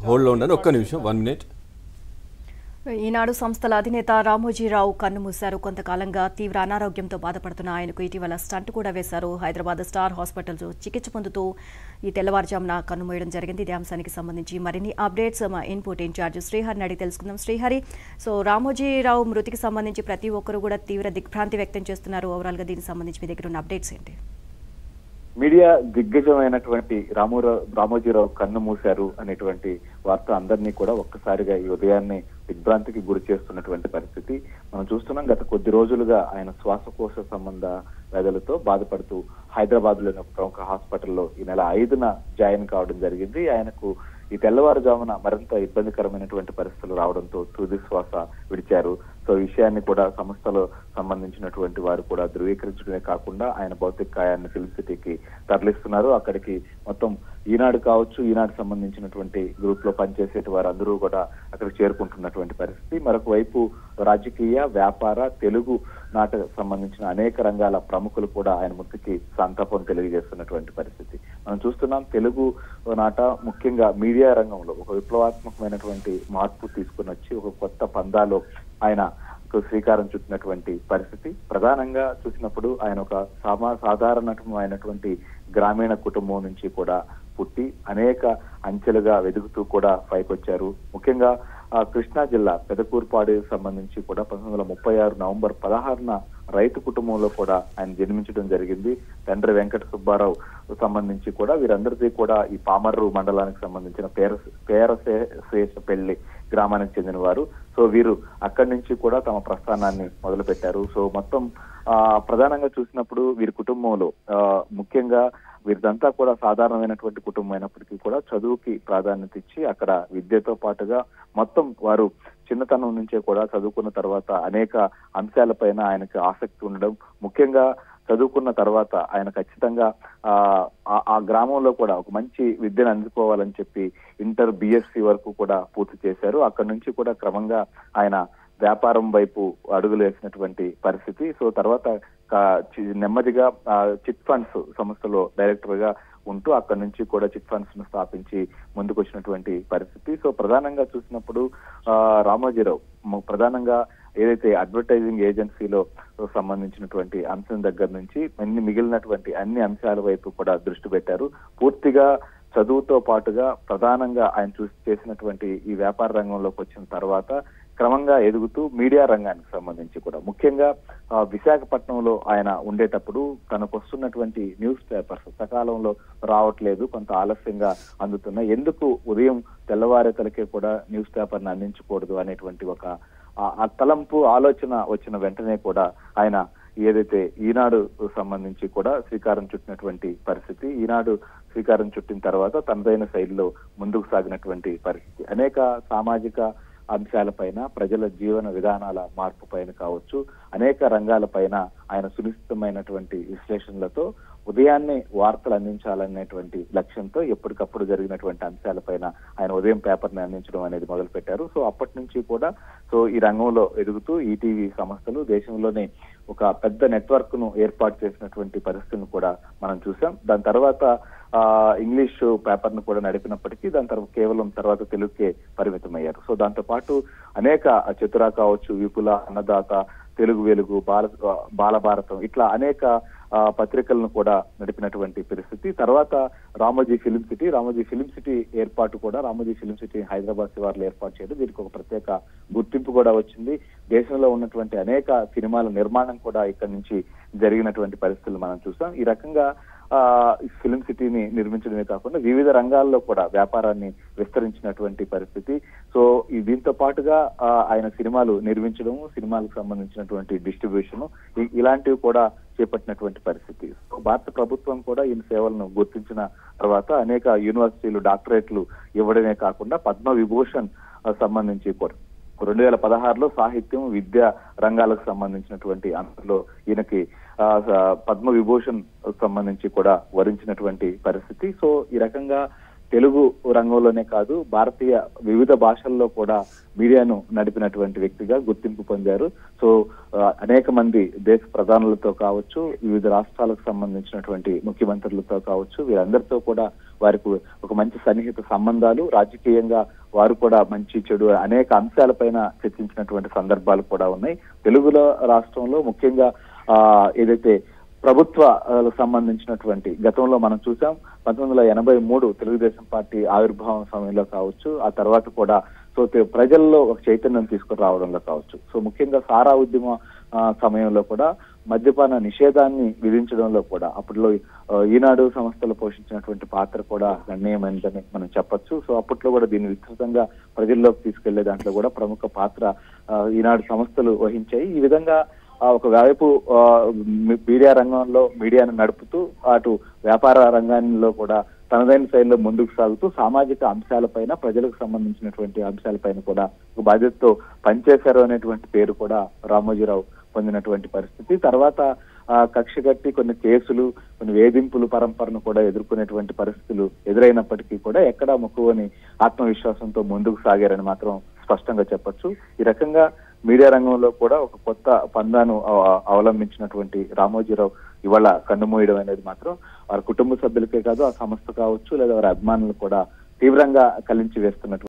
హోల్డ్లో ఉండండి ఒక్క నిమిషం వన్ మినిట్ ఈనాడు సంస్థల అధినేత రామోజీరావు కన్నుమూశారు కొంతకాలంగా తీవ్ర అనారోగ్యంతో బాధపడుతున్న ఆయనకు ఇటీవల స్టంట్ కూడా వేశారు హైదరాబాద్ స్టార్ హాస్పిటల్లో చికిత్స పొందుతూ ఈ తెల్లవారుజామున కన్నుమూయడం జరిగింది ఇదే అంశానికి సంబంధించి మరిన్ని అప్డేట్స్ మా ఇన్పుట్ ఇన్ఛార్జ్ శ్రీహరిని అడిగి తెలుసుకుందాం శ్రీహరి సో రామోజీరావు మృతికి సంబంధించి ప్రతి ఒక్కరు కూడా తీవ్ర దిగ్భ్రాంతి వ్యక్తం చేస్తున్నారు ఓవరాల్గా దీనికి సంబంధించి మీ దగ్గర ఉన్న అప్డేట్స్ ఏంటి మీడియా దిగ్గజమైనటువంటి రామోరావు రామోజీరావు కన్ను మూశారు అనేటువంటి వార్త అందరినీ కూడా ఒక్కసారిగా ఈ ఉదయాన్నే దిగ్భ్రాంతికి గురి చేస్తున్నటువంటి పరిస్థితి మనం చూస్తున్నాం గత కొద్ది రోజులుగా ఆయన శ్వాసకోశ సంబంధ వ్యాధులతో బాధపడుతూ హైదరాబాద్ లోని ఒక ప్రముఖ హాస్పిటల్లో ఈ నెల ఐదున జాయిన్ కావడం జరిగింది ఆయనకు ఈ తెల్లవారుజామున మరింత ఇబ్బందికరమైనటువంటి పరిస్థితులు రావడంతో తుది శ్వాస విడిచారు సో ఈ విషయాన్ని కూడా సంస్థలో సంబంధించినటువంటి వారు కూడా ధృవీకరించడమే కాకుండా ఆయన భౌతిక కాయాన్ని ఫిల్మ్ సిటీకి తరలిస్తున్నారు అక్కడికి మొత్తం ఈనాడు కావచ్చు ఈనాడు సంబంధించినటువంటి గ్రూప్ లో పనిచేసే వారందరూ కూడా అక్కడికి చేరుకుంటున్నటువంటి పరిస్థితి మరొక వైపు రాజకీయ వ్యాపార తెలుగు నాట సంబంధించిన అనేక రంగాల ప్రముఖులు కూడా ఆయన మృతికి సంతాపం తెలియజేస్తున్నటువంటి పరిస్థితి మనం చూస్తున్నాం తెలుగు నాట ముఖ్యంగా మీడియా రంగంలో ఒక విప్లవాత్మకమైనటువంటి మార్పు తీసుకుని వచ్చి ఒక కొత్త పందాలో ఆయన శ్రీకారం చుట్టినటువంటి పరిస్థితి ప్రధానంగా చూసినప్పుడు ఆయన ఒక సమా సాధారణమైనటువంటి గ్రామీణ కుటుంబం నుంచి కూడా పుట్టి అనేక అంచెలుగా వెతుకుతూ కూడా పైకొచ్చారు ముఖ్యంగా ఆ కృష్ణా జిల్లా పెదకూరుపాడు సంబంధించి కూడా పంతొమ్మిది వందల ముప్పై ఆరు నవంబర్ పదహారున రైతు కుటుంబంలో కూడా ఆయన జన్మించడం జరిగింది తండ్రి వెంకట సుబ్బారావు సంబంధించి కూడా వీరందరిది కూడా ఈ పామర్రు మండలానికి సంబంధించిన పేర పేరశేష పెళ్లి గ్రామానికి చెందిన వారు సో వీరు అక్కడి నుంచి కూడా తమ ప్రస్థానాన్ని మొదలు పెట్టారు సో మొత్తం ఆ ప్రధానంగా చూసినప్పుడు వీరి కుటుంబంలో ఆ ముఖ్యంగా వీరిదంతా కూడా సాధారణమైనటువంటి కుటుంబం అయినప్పటికీ కూడా చదువుకి ప్రాధాన్యత ఇచ్చి అక్కడ విద్యతో పాటుగా మొత్తం వారు చిన్నతనం నుంచే కూడా చదువుకున్న తర్వాత అనేక అంశాలపైన ఆయనకు ఆసక్తి ఉండడం ముఖ్యంగా చదువుకున్న తర్వాత ఆయన ఖచ్చితంగా ఆ ఆ గ్రామంలో కూడా ఒక మంచి విద్యను అందుకోవాలని చెప్పి ఇంటర్ బిఎస్సి వరకు కూడా పూర్తి చేశారు అక్కడి నుంచి కూడా క్రమంగా ఆయన వ్యాపారం వైపు అడుగులు వేసినటువంటి పరిస్థితి సో తర్వాత నెమ్మదిగా చిట్ ఫండ్స్ సంస్థలో డైరెక్టర్ గా ఉంటూ అక్కడి నుంచి కూడా చిట్ ఫండ్స్ ను స్థాపించి ముందుకు వచ్చినటువంటి పరిస్థితి సో ప్రధానంగా చూసినప్పుడు రామోజీరావు ప్రధానంగా ఏదైతే అడ్వర్టైజింగ్ ఏజెన్సీలో సంబంధించినటువంటి అంశం దగ్గర నుంచి అన్ని మిగిలినటువంటి అన్ని అంశాల వైపు కూడా దృష్టి పెట్టారు పూర్తిగా చదువుతో పాటుగా ప్రధానంగా ఆయన చూసి చేసినటువంటి ఈ వ్యాపార రంగంలోకి వచ్చిన తర్వాత క్రమంగా ఎదుగుతూ మీడియా రంగానికి సంబంధించి కూడా ముఖ్యంగా విశాఖపట్నంలో ఆయన ఉండేటప్పుడు తనకు వస్తున్నటువంటి న్యూస్ పేపర్స్ సకాలంలో రావట్లేదు కొంత ఆలస్యంగా అందుతున్నాయి ఎందుకు ఉదయం తెల్లవారే తలకే కూడా న్యూస్ పేపర్ని అందించకూడదు అనేటువంటి ఒక ఆ తలంపు ఆలోచన వచ్చిన వెంటనే కూడా ఆయన ఏదైతే ఈనాడు సంబంధించి కూడా శ్రీకారం చుట్టినటువంటి పరిస్థితి ఈనాడు శ్రీకారం చుట్టిన తర్వాత తనదైన శైలిలో ముందుకు సాగినటువంటి పరిస్థితి అనేక సామాజిక అంశాలపైన ప్రజల జీవన విధానాల మార్పు పైన కావచ్చు అనేక రంగాలపైన ఆయన సునిశ్చితమైనటువంటి విశ్లేషణలతో ఉదయాన్నే వార్తలు అందించాలనేటువంటి లక్ష్యంతో ఎప్పటికప్పుడు జరిగినటువంటి అంశాలపైన ఆయన ఉదయం పేపర్ని అందించడం అనేది మొదలు పెట్టారు సో అప్పటి నుంచి కూడా సో ఈ రంగంలో ఎదుగుతూ ఈటీవీ సంస్థలు దేశంలోనే ఒక పెద్ద నెట్వర్క్ ను ఏర్పాటు చేసినటువంటి పరిస్థితిని కూడా మనం చూసాం దాని తర్వాత ఆ ఇంగ్లీష్ పేపర్ ను కూడా నడిపినప్పటికీ దాని తర్వాత కేవలం తర్వాత తెలుగుకే పరిమితమయ్యారు సో దాంతో పాటు అనేక చతురా కావచ్చు విపుల అన్నదాత తెలుగు వెలుగు బాల బాలభారతం ఇట్లా అనేక పత్రికలను కూడా నడిపినటువంటి పరిస్థితి తర్వాత Ramoji film city Ramoji film city ఏర్పాటు కూడా రామోజీ ఫిలిం సిటీ హైదరాబాద్ శివార్లో ఏర్పాటు చేయడం దీనికి ఒక ప్రత్యేక గుర్తింపు కూడా వచ్చింది దేశంలో ఉన్నటువంటి అనేక సినిమాల నిర్మాణం కూడా ఇక్కడ నుంచి జరిగినటువంటి పరిస్థితులు మనం చూసాం ఈ రకంగా ఆ ఫిలిం సిటీని నిర్మించడమే కాకుండా వివిధ రంగాల్లో కూడా వ్యాపారాన్ని విస్తరించినటువంటి పరిస్థితి సో ఈ దీంతో పాటుగా ఆయన సినిమాలు నిర్మించడం సినిమాలకు సంబంధించినటువంటి డిస్ట్రిబ్యూషన్ ఇలాంటివి కూడా చేపట్టినటువంటి పరిస్థితి భారత ప్రభుత్వం కూడా ఈ సేవలను గుర్తించిన తర్వాత అనేక యూనివర్సిటీలు డాక్టరేట్లు ఇవ్వడమే కాకుండా పద్మ విభూషణ్ సంబంధించి కూడా రెండు వేల పదహారులో సాహిత్యం విద్యా రంగాలకు సంబంధించినటువంటి అంశంలో ఈయనకి పద్మ విభూషణ్ సంబంధించి కూడా వరించినటువంటి పరిస్థితి సో ఈ రకంగా తెలుగు రంగంలోనే కాదు భారతీయ వివిధ భాషల్లో కూడా మీడియాను నడిపినటువంటి వ్యక్తిగా గుర్తింపు పొందారు సో ఆ, అనేక మంది దేశ ప్రధానులతో కావచ్చు వివిధ రాష్ట్రాలకు సంబంధించినటువంటి ముఖ్యమంత్రులతో కావచ్చు వీరందరితో కూడా వారికి ఒక మంచి సన్నిహిత సంబంధాలు రాజకీయంగా వారు కూడా మంచి చెడు అనేక అంశాలపైన చర్చించినటువంటి సందర్భాలు కూడా ఉన్నాయి తెలుగులో రాష్ట్రంలో ముఖ్యంగా ఆ ఏదైతే ప్రభుత్వాలకు సంబంధించినటువంటి గతంలో మనం చూసాం పంతొమ్మిది వందల ఎనభై మూడు తెలుగుదేశం పార్టీ ఆవిర్భావం సమయంలో కావచ్చు ఆ తర్వాత కూడా సో తె- ప్రజల్లో ఒక చైతన్యం తీసుకురావడంలో కావచ్చు సో ముఖ్యంగా సారా ఉద్యమ ఆ, సమయంలో కూడా మద్యపాన నిషేధాన్ని విధించడంలో కూడా అప్పట్లో ఆ, ఈనాడు సంస్థలు పోషించినటువంటి పాత్ర కూడా గణనీయమైనదని మనం చెప్పొచ్చు సో అప్పట్లో కూడా దీన్ని విస్తృతంగా ప్రజల్లోకి తీసుకెళ్లే దాంట్లో కూడా ప్రముఖ పాత్ర ఆ, ఈనాడు సంస్థలు వహించాయి ఈ విధంగా ఆ, ఒక వైపు ఆ, మీ- మీడియా రంగంలో మీడియాను నడుపుతూ అటు వ్యాపార రంగంలో కూడా తనదైన శైలిలో ముందుకు సాగుతూ సామాజిక అంశాలపైన ప్రజలకు సంబంధించినటువంటి అంశాలపైన కూడా ఒక బాధ్యతతో పనిచేశారు అనేటువంటి పేరు కూడా రామోజీరావు పొందినటువంటి పరిస్థితి తర్వాత ఆ, కక్ష కట్టి కొన్ని కేసులు కొన్ని వేధింపులు పరంపరను కూడా ఎదుర్కొనేటువంటి పరిస్థితులు ఎదురైనప్పటికీ కూడా ఎక్కడా మొక్కువని ఆత్మవిశ్వాసంతో ముందుకు సాగారని మాత్రం స్పష్టంగా చెప్పొచ్చు ఈ రకంగా మీడియా రంగంలో కూడా ఒక కొత్త పందాను అవ- అవలంబించినటువంటి రామోజీరావు ఇవాళ కన్నుమూయడం అనేది మాత్రం వారి కుటుంబ సభ్యులకే కాదు ఆ సంస్థ కావచ్చు లేదా వారి అభిమానులు కూడా తీవ్రంగా కలించి వేస్తున్నటువంటి